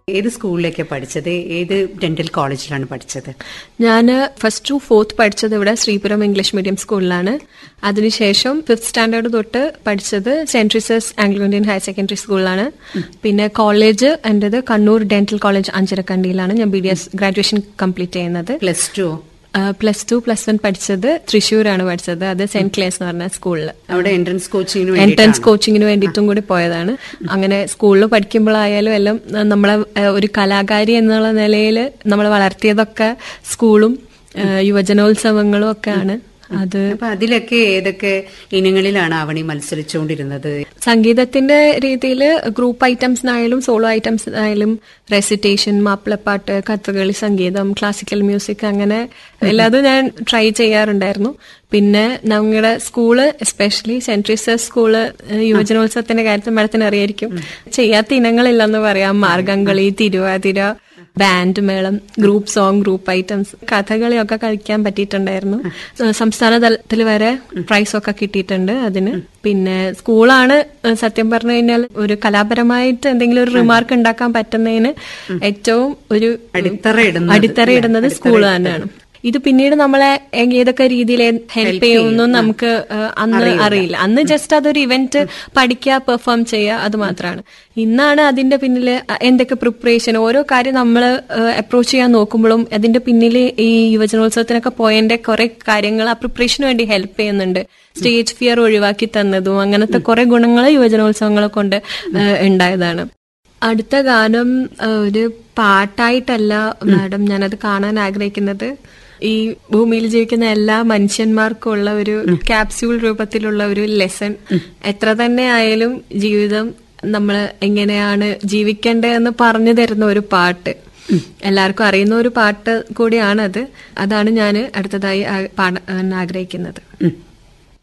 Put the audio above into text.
ഏത് സ്കൂളിലേക്കാണ് പഠിച്ചത് ഏത് ഡെന്റൽ കോളേജിലാണ് പഠിച്ചത് ഞാൻ ഫസ്റ്റ് ടു ഫോർത്ത് പഠിച്ചത് ഇവിടെ ശ്രീപുരം ഇംഗ്ലീഷ് മീഡിയം സ്കൂളിലാണ് അതിനുശേഷം ഫിഫ്ത് സ്റ്റാൻഡേർഡ് തൊട്ട് പഠിച്ചത് Saint Teresa's Anglo Indian higher secondary സ്കൂളിലാണ് പിന്നെ കോളേജ് എന്റേത് കണ്ണൂർ ഡെന്റൽ കോളേജ് അഞ്ചരക്കണ്ടിയിലാണ് ഞാൻ B D S graduation complete ചെയ്യുന്നത് plus two plus two plus one പഠിച്ചത് തൃശ്ശൂരാണ് പഠിച്ചത് അത് സെന്റ് ക്ലേസ് എന്ന് പറഞ്ഞ സ്കൂളിൽ അവിടെ എൻട്രൻസ് കോച്ചിങ്ങിന് എൻട്രൻസ് കോച്ചിങ്ങിന് വേണ്ടിയിട്ടും കൂടി പോയതാണ് അങ്ങനെ സ്കൂളിൽ പഠിക്കുമ്പോഴായാലും എല്ലാം നമ്മളെ ഏഹ്, ഒരു കലാകാരി എന്നുള്ള നിലയിൽ നമ്മൾ വളർത്തിയതൊക്കെ സ്കൂളും ഏഹ്, യുവജനോത്സവങ്ങളും ഒക്കെയാണ് അത് അപ്പൊ അതിലൊക്കെ ഏതൊക്കെ ഇനങ്ങളിലാണ് ആവണി മത്സരിച്ചുകൊണ്ടിരുന്നത് സംഗീതത്തിന്റെ രീതിയിൽ ഗ്രൂപ്പ് ഐറ്റംസിനായാലും സോളോ ഐറ്റംസിനായാലും റെസിറ്റേഷൻ മാപ്പിളപ്പാട്ട് കഥകളി സംഗീതം ക്ലാസിക്കൽ മ്യൂസിക് അങ്ങനെ എല്ലാതും ഞാൻ ട്രൈ ചെയ്യാറുണ്ടായിരുന്നു പിന്നെ ഞങ്ങളുടെ school especially Saint Teresa's school ഏഹ്, യുവജനോത്സവത്തിന്റെ കാര്യത്തിൽ മാഡത്തിന് അറിയായിരിക്കും ചെയ്യാത്ത ഇനങ്ങളില്ലെന്ന് പറയാം മാർഗംകളി തിരുവാതിര ബാൻഡ് മേളം ഗ്രൂപ്പ് സോങ് ഗ്രൂപ്പ് ഐറ്റംസ് കഥകളിയൊക്കെ കളിക്കാൻ പറ്റിയിട്ടുണ്ടായിരുന്നു ഏഹ് സംസ്ഥാന തലത്തിൽ വരെ പ്രൈസ് ഒക്കെ കിട്ടിയിട്ടുണ്ട് അതിന് പിന്നെ സ്കൂളാണ് ഏഹ് സത്യം പറഞ്ഞു കഴിഞ്ഞാൽ ഒരു കലാപരമായിട്ട് എന്തെങ്കിലും ഒരു റിമാർക്ക് ഉണ്ടാക്കാൻ പറ്റുന്നതിന് ഏറ്റവും ഒരു അടിത്തറയിടുന്നത് അടിത്തറ ഇടുന്നത് സ്കൂൾ തന്നെയാണ് ഇത് പിന്നീട് നമ്മളെ എങ് ഏതൊക്കെ രീതിയിൽ ഹെൽപ്പ് ചെയ്യുമെന്നും നമുക്ക് ഏഹ്, അന്ന് അറിയില്ല അന്ന് ജസ്റ്റ് അതൊരു ഇവന്റ് പഠിക്കുക പെർഫോം ചെയ്യുക അത് മാത്രമാണ് ഇന്നാണ് അതിന്റെ പിന്നിൽ എന്തൊക്കെ പ്രിപ്പറേഷൻ ഓരോ കാര്യം നമ്മൾ അപ്രോച്ച് ചെയ്യാൻ നോക്കുമ്പോഴും അതിന്റെ പിന്നിൽ ഈ യുവജനോത്സവത്തിനൊക്കെ പോയതിന്റെ കുറെ കാര്യങ്ങൾ ആ പ്രിപ്പറേഷന് വേണ്ടി ഹെൽപ്പ് ചെയ്യുന്നുണ്ട് സ്റ്റേജ് ഫിയർ ഒഴിവാക്കി തന്നതും അങ്ങനത്തെ കുറെ ഗുണങ്ങൾ യുവജനോത്സവങ്ങളെ കൊണ്ട് ഏഹ്, ഉണ്ടായതാണ് അടുത്ത ഗാനം ഏഹ്, ഒരു പാട്ടായിട്ടല്ല മാഡം ഞാനത് കാണാൻ ആഗ്രഹിക്കുന്നത് ഈ ഭൂമിയിൽ ജീവിക്കുന്ന എല്ലാ മനുഷ്യന്മാർക്കും ഉള്ള ഒരു ക്യാപ്സ്യൂൾ രൂപത്തിലുള്ള ഒരു ലെസൺ എത്ര തന്നെ ആയാലും ജീവിതം നമ്മൾ എങ്ങനെയാണ് ജീവിക്കേണ്ടതെന്ന് പറഞ്ഞു തരുന്ന ഒരു പാട്ട് എല്ലാവർക്കും അറിയുന്ന ഒരു പാട്ട് കൂടിയാണത് അതാണ് ഞാൻ അടുത്തതായി ആ- പാടാൻ ആഗ്രഹിക്കുന്നത് ഉം.